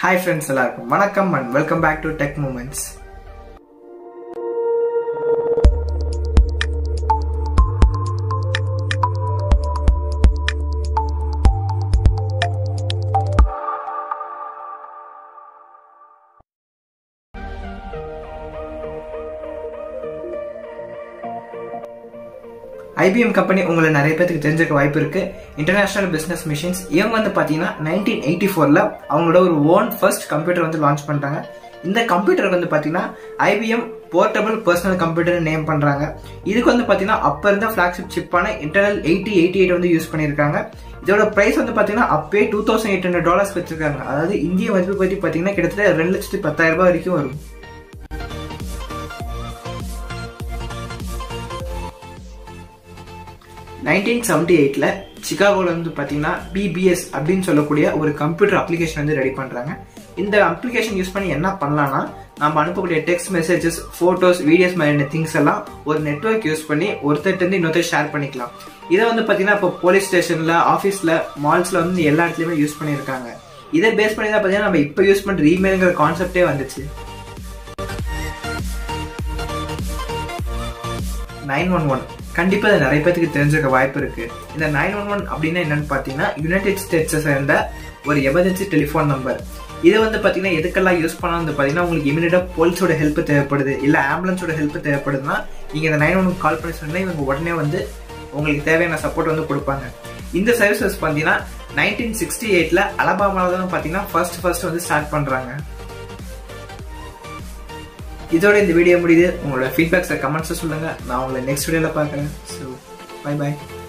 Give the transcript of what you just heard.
hi friends எல்லாருக்கும் வணக்கம் and welcome back to tech moments IBM company உங்களை நிறைய பேருக்கு தெரிஞ்சிருக்க வாய்ப்பு இருக்கு இன்டர்நேஷனல் பிசினஸ் மிஷின்ஸ் இவங்க வந்து பாத்தீங்கன்னா நைன்டீன் எயிட்டி ஃபோர்ல அவங்களோட ஒரு ஓன் ஃபர்ஸ்ட் கம்ப்யூட்டர் வந்து லான்ச் பண்றாங்க இந்த கம்ப்யூட்டர் வந்து பாத்தீங்கன்னா IBM portable personal computer name பண்றாங்க இதுக்கு வந்து பாத்தீங்கன்னா அப்ப இருந்த ஃபிளாக்ஷிப் சிப்பான இன்டர்னல் எயிட்டி எயிட்டி எயிட் வந்து யூஸ் பண்ணிருக்காங்க இதோட பிரைஸ் வந்து பாத்தீங்கன்னா அப்பே two thousand eight hundred dollars வச்சிருக்காங்க அதாவது இந்திய மதிப்பு பத்தி பாத்தீங்கன்னா கிட்டத்தட்ட ரெண்டு லட்சத்தி பத்தாயிரம் ரூபாய் வரைக்கும் வரும் நைன்டீன் செவன்டி எயிட்ல சிகாகோல வந்து பாத்தீங்கன்னா பிபிஎஸ் அப்படின்னு சொல்லக்கூடிய ஒரு கம்ப்யூட்டர் அப்ளிகேஷன் வந்து ரெடி பண்றாங்க இந்த அப்ளிகேஷன் யூஸ் பண்ணி என்ன பண்ணலாம்னா நம்ம அனுப்பக்கூடிய டெக்ஸ்ட் மெசேஜஸ் போட்டோஸ் வீடியோஸ் மாதிரியான திங்ஸ் எல்லாம் ஒரு நெட்ஒர்க் யூஸ் பண்ணி ஒருத்தர்ட்டு இருந்து இன்னொருத்தர் ஷேர் பண்ணிக்கலாம் இதை வந்து பாத்தீங்கன்னா இப்போ போலீஸ் ஸ்டேஷன்ல ஆஃபீஸ்ல மால்ஸ்ல வந்து எல்லா இடத்துலயுமே யூஸ் பண்ணியிருக்காங்க இதை பேஸ் பண்ணி தான் பாத்தீங்கன்னா நம்ம இப்போ யூஸ் பண்ற இமெயிலுங்கிற கான்செப்டே வந்துச்சு நைன் ஒன் ஒன் கண்டிப்பா இது நிறைய பேருக்கு தெரிஞ்சுக்க வாய்ப்பு இருக்கு இந்த நைன் ஒன் ஒன் அப்படின்னா என்னன்னு பாத்தீங்கன்னா யுனைடெட் ஸ்டேட்ஸை சேர்ந்த ஒரு எமர்ஜென்சி டெலிஃபோன் நம்பர் இது வந்து பாத்தீங்கன்னா எதுக்கெல்லாம் யூஸ் பண்ணா வந்து பாத்தீங்கன்னா உங்களுக்கு இமீடியட்டா போலீஸோட ஹெல்ப் தேவைப்படுது இல்ல ஆம்புலன்ஸோட ஹெல்ப் தேவைப்படுதுன்னா நீங்க இந்த நைன் ஒன் கால் பண்ணி சொன்னா இவங்க உடனே வந்து உங்களுக்கு தேவையான சப்போர்ட் வந்து கொடுப்பாங்க இந்த சர்வீசஸ் பாத்தீங்கன்னா நைன்டீன் சிக்ஸ்டி எயிட்ல அலபாமால தான் பாத்தீங்கன்னா ஃபர்ஸ்ட் ஃபர்ஸ்ட் வந்து ஸ்டார்ட் பண்றாங்க இதோட இந்த வீடியோ முடியுது உங்களோட ஃபீட்பேக்ஸை கமெண்ட்ஸை சொல்லுங்க நான் உங்களை நெக்ஸ்ட் வீடியோவில் பார்க்குறேன் ஸோ பை பாய்